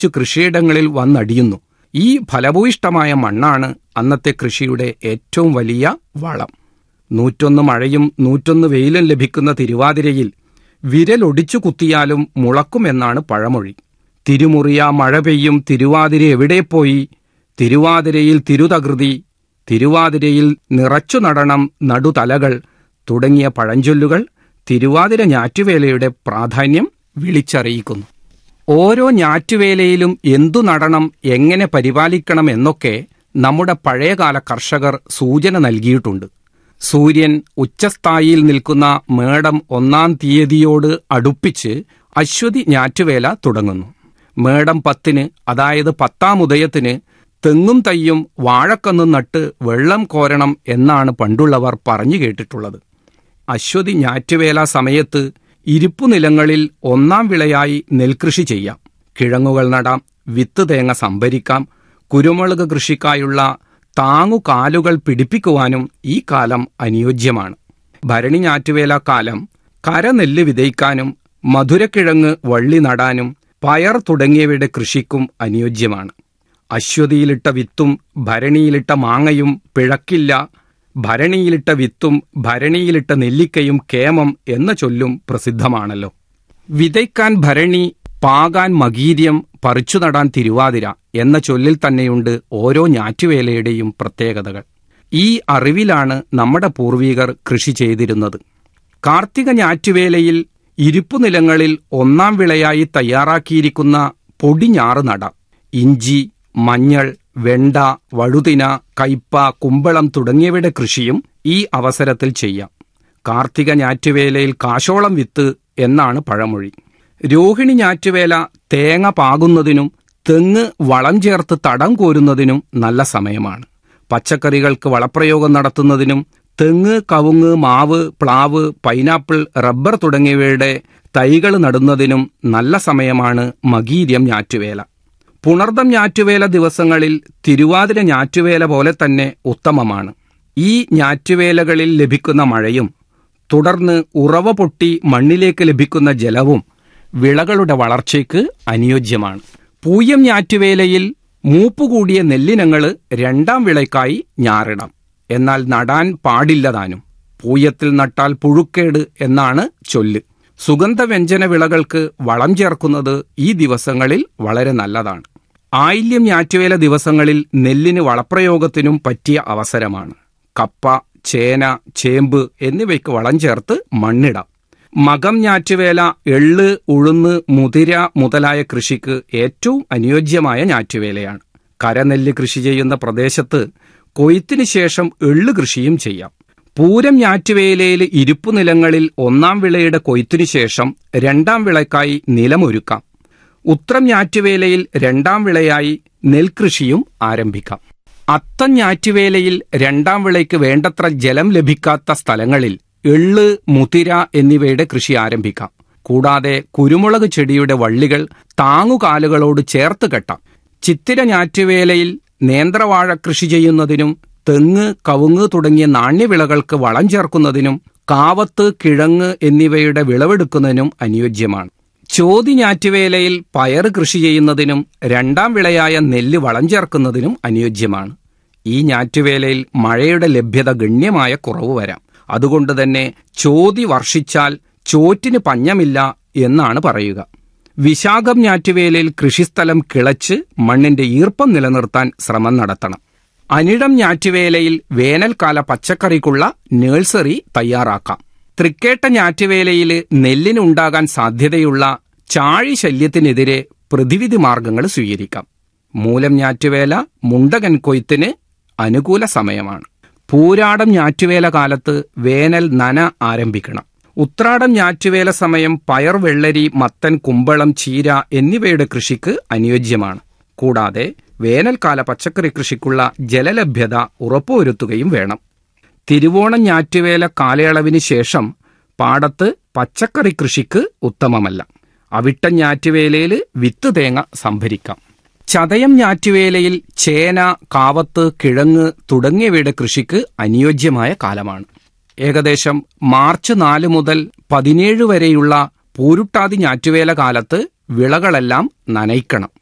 മറ്റു കൃഷിയിടങ്ങളിൽ വന്നടിയുന്നു ഈ ഫലഭൂയിഷ്ടമായ മണ്ണാണ് അന്നത്തെ കൃഷിയുടെ ഏറ്റവും വലിയ വളം നൂറ്റൊന്ന് മഴയും നൂറ്റൊന്ന് വെയിലും ലഭിക്കുന്ന തിരുവാതിരയിൽ വിരലൊടിച്ചു കുത്തിയാലും മുളക്കുമെന്നാണ് പഴമൊഴി തിരുമുറിയ മഴ പെയ്യും തിരുവാതിര എവിടെ പോയി തിരുവാതിരയിൽ തിരുതകൃതി തിരുവാതിരയിൽ നിറച്ചു നടണം നടുതലകൾ തുടങ്ങിയ പഴഞ്ചൊല്ലുകൾ തിരുവാതിര ഞാറ്റുവേലയുടെ പ്രാധാന്യം വിളിച്ചറിയിക്കുന്നു ഓരോ ഞാറ്റുവേലയിലും എന്തു നടണം എങ്ങനെ പരിപാലിക്കണം എന്നൊക്കെ നമ്മുടെ പഴയകാല കർഷകർ സൂചന നൽകിയിട്ടുണ്ട് സൂര്യൻ ഉച്ചസ്ഥായിയിൽ നിൽക്കുന്ന മേടം ഒന്നാം തീയതിയോട് അടുപ്പിച്ച് അശ്വതി ഞാറ്റുവേല തുടങ്ങുന്നു മേടം പത്തിന് അതായത് പത്താം ഉദയത്തിന് തെങ്ങും തയ്യും വാഴക്കന്നും നട്ട് വെള്ളം കോരണം എന്നാണ് പണ്ടുള്ളവർ പറഞ്ഞു കേട്ടിട്ടുള്ളത് അശ്വതി ഞാറ്റുവേല സമയത്ത് ഇരിപ്പു നിലങ്ങളിൽ ഒന്നാം വിളയായി നെൽകൃഷി ചെയ്യാം കിഴങ്ങുകൾ നടാം വിത്ത് തേങ്ങ സംഭരിക്കാം കുരുമുളക് കൃഷിക്കായുള്ള താങ്ങുകാലുകൾ പിടിപ്പിക്കുവാനും ഈ കാലം അനുയോജ്യമാണ് ഭരണി ഞാറ്റുവേല കാലം കരനെല്ല് വിതയ്ക്കാനും മധുരക്കിഴങ്ങ് വള്ളി നടാനും പയർ തുടങ്ങിയവയുടെ കൃഷിക്കും അനുയോജ്യമാണ് അശ്വതിയിലിട്ട വിത്തും ഭരണിയിലിട്ട മാങ്ങയും പിഴക്കില്ല ഭരണിയിലിട്ട വിത്തും ഭരണിയിലിട്ട നെല്ലിക്കയും കേമം എന്ന ചൊല്ലും പ്രസിദ്ധമാണല്ലോ വിതയ്ക്കാൻ ഭരണി പാകാൻ മകീര്യം പറിച്ചു നടാൻ തിരുവാതിര എന്ന ചൊല്ലിൽ തന്നെയുണ്ട് ഓരോ ഞാറ്റുവേലയുടെയും പ്രത്യേകതകൾ ഈ അറിവിലാണ് നമ്മുടെ പൂർവികർ കൃഷി ചെയ്തിരുന്നത് കാർത്തിക ഞാറ്റുവേലയിൽ ഇരിപ്പു നിലങ്ങളിൽ ഒന്നാം വിളയായി തയ്യാറാക്കിയിരിക്കുന്ന പൊടിഞ്ഞാറ് നടാം ഇഞ്ചി മഞ്ഞൾ വെണ്ട വഴുതിന കയ്പ കുമ്പളം തുടങ്ങിയവയുടെ കൃഷിയും ഈ അവസരത്തിൽ ചെയ്യാം കാർത്തിക ഞാറ്റുവേലയിൽ കാശോളം വിത്ത് എന്നാണ് പഴമൊഴി രോഹിണി ഞാറ്റുവേല തേങ്ങ പാകുന്നതിനും തെങ്ങ് വളം ചേർത്ത് തടം കോരുന്നതിനും നല്ല സമയമാണ് പച്ചക്കറികൾക്ക് വളപ്രയോഗം നടത്തുന്നതിനും തെങ്ങ് കവുങ്ങ് മാവ് പ്ലാവ് പൈനാപ്പിൾ റബ്ബർ തുടങ്ങിയവയുടെ തൈകൾ നടുന്നതിനും നല്ല സമയമാണ് മകീര്യം ഞാറ്റുവേല പുണർദം ഞാറ്റുവേല ദിവസങ്ങളിൽ തിരുവാതിര ഞാറ്റുവേല പോലെ തന്നെ ഉത്തമമാണ് ഈ ഞാറ്റുവേലകളിൽ ലഭിക്കുന്ന മഴയും തുടർന്ന് ഉറവ പൊട്ടി മണ്ണിലേക്ക് ലഭിക്കുന്ന ജലവും വിളകളുടെ വളർച്ചയ്ക്ക് അനുയോജ്യമാണ് പൂയം ഞാറ്റുവേലയിൽ മൂപ്പുകൂടിയ നെല്ലിനങ്ങൾ രണ്ടാം വിളയ്ക്കായി ഞാറിടാം എന്നാൽ നടാൻ പാടില്ലതാനും പൂയത്തിൽ നട്ടാൽ പുഴുക്കേട് എന്നാണ് ചൊല്ല് സുഗന്ധവ്യഞ്ജന വിളകൾക്ക് വളം ചേർക്കുന്നത് ഈ ദിവസങ്ങളിൽ വളരെ നല്ലതാണ് ആയില്യം ഞാറ്റുവേല ദിവസങ്ങളിൽ നെല്ലിന് വളപ്രയോഗത്തിനും പറ്റിയ അവസരമാണ് കപ്പ ചേന ചേമ്പ് എന്നിവയ്ക്ക് വളം ചേർത്ത് മണ്ണിടാം മകം ഞാറ്റുവേല എള്ള് ഉഴുന്ന് മുതിര മുതലായ കൃഷിക്ക് ഏറ്റവും അനുയോജ്യമായ ഞാറ്റുവേലയാണ് കരനെല്ല് കൃഷി ചെയ്യുന്ന പ്രദേശത്ത് കൊയ്ത്തിന് ശേഷം എള്ള് കൃഷിയും ചെയ്യാം പൂരം ഞാറ്റുവേലയിൽ ഇരിപ്പു നിലങ്ങളിൽ ഒന്നാം വിളയുടെ കൊയ്ത്തിനു ശേഷം രണ്ടാം വിളയ്ക്കായി നിലമൊരുക്കാം ഉത്രം ഞാറ്റുവേലയിൽ രണ്ടാം വിളയായി നെൽകൃഷിയും ആരംഭിക്കാം അത്തം ഞാറ്റുവേലയിൽ രണ്ടാം വിളയ്ക്ക് വേണ്ടത്ര ജലം ലഭിക്കാത്ത സ്ഥലങ്ങളിൽ എള്ള് മുതിര എന്നിവയുടെ കൃഷി ആരംഭിക്കാം കൂടാതെ കുരുമുളക് ചെടിയുടെ വള്ളികൾ താങ്ങുകാലുകളോട് ചേർത്ത് കെട്ടാം ചിത്തിര ഞാറ്റുവേലയിൽ നേന്ത്രവാഴ കൃഷി ചെയ്യുന്നതിനും തെങ്ങ് കവുങ്ങ് തുടങ്ങിയ നാണ്യവിളകൾക്ക് വളം ചേർക്കുന്നതിനും കാവത്ത് കിഴങ്ങ് എന്നിവയുടെ വിളവെടുക്കുന്നതിനും അനുയോജ്യമാണ് ചോതി ഞാറ്റുവേലയിൽ പയർ കൃഷി ചെയ്യുന്നതിനും രണ്ടാം വിളയായ നെല്ല് വളം ചേർക്കുന്നതിനും അനുയോജ്യമാണ് ഈ ഞാറ്റുവേലയിൽ മഴയുടെ ലഭ്യത ഗണ്യമായ കുറവ് വരാം അതുകൊണ്ട് തന്നെ ചോതി വർഷിച്ചാൽ ചോറ്റിന് പഞ്ഞമില്ല എന്നാണ് പറയുക വിശാഖം ഞാറ്റുവേലയിൽ കൃഷിസ്ഥലം കിളച്ച് മണ്ണിന്റെ ഈർപ്പം നിലനിർത്താൻ ശ്രമം നടത്തണം അനിടം ഞാറ്റുവേലയിൽ വേനൽക്കാല പച്ചക്കറിക്കുള്ള നഴ്സറി തയ്യാറാക്കാം തൃക്കേട്ട ഞാറ്റുവേലയിൽ നെല്ലിനുണ്ടാകാൻ സാധ്യതയുള്ള ചാഴി ശല്യത്തിനെതിരെ പ്രതിവിധി മാർഗങ്ങൾ സ്വീകരിക്കാം മൂലം ഞാറ്റുവേല മുണ്ടകൻ കൊയ്ത്തിന് അനുകൂല സമയമാണ് പൂരാടം ഞാറ്റുവേല കാലത്ത് വേനൽ നന ആരംഭിക്കണം ഉത്രാടം ഞാറ്റുവേല സമയം പയർ വെള്ളരി മത്തൻ കുമ്പളം ചീര എന്നിവയുടെ കൃഷിക്ക് അനുയോജ്യമാണ് കൂടാതെ വേനൽക്കാല പച്ചക്കറി കൃഷിക്കുള്ള ജലലഭ്യത ഉറപ്പുവരുത്തുകയും വേണം തിരുവോണം ഞാറ്റുവേല കാലയളവിന് ശേഷം പാടത്ത് പച്ചക്കറി കൃഷിക്ക് ഉത്തമമല്ല അവിട്ടം ഞാറ്റുവേലയിൽ വിത്ത് തേങ്ങ സംഭരിക്കാം ചതയം ഞാറ്റുവേലയിൽ ചേന കാവത്ത് കിഴങ്ങ് തുടങ്ങിയവയുടെ കൃഷിക്ക് അനുയോജ്യമായ കാലമാണ് ഏകദേശം മാർച്ച് നാല് മുതൽ പതിനേഴ് വരെയുള്ള പൂരുട്ടാതി ഞാറ്റുവേല കാലത്ത് വിളകളെല്ലാം നനയ്ക്കണം